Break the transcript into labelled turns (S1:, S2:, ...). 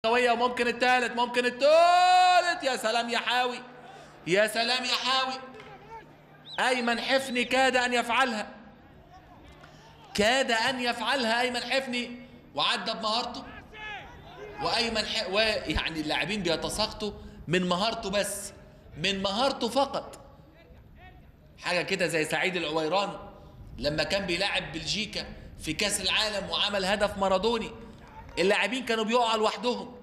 S1: قوية وممكن الثالث ممكن الثالث يا سلام يا حاوي يا سلام يا حاوي أيمن حفني كاد أن يفعلها كاد أن يفعلها أيمن حفني وعدى بمهارته وأيمن ح... ويعني اللاعبين بيتساقطوا من مهارته بس من مهارته فقط حاجة كده زي سعيد العويران لما كان بيلاعب بلجيكا في كاس العالم وعمل هدف مارادوني اللاعبين كانوا بيقعوا لوحدهم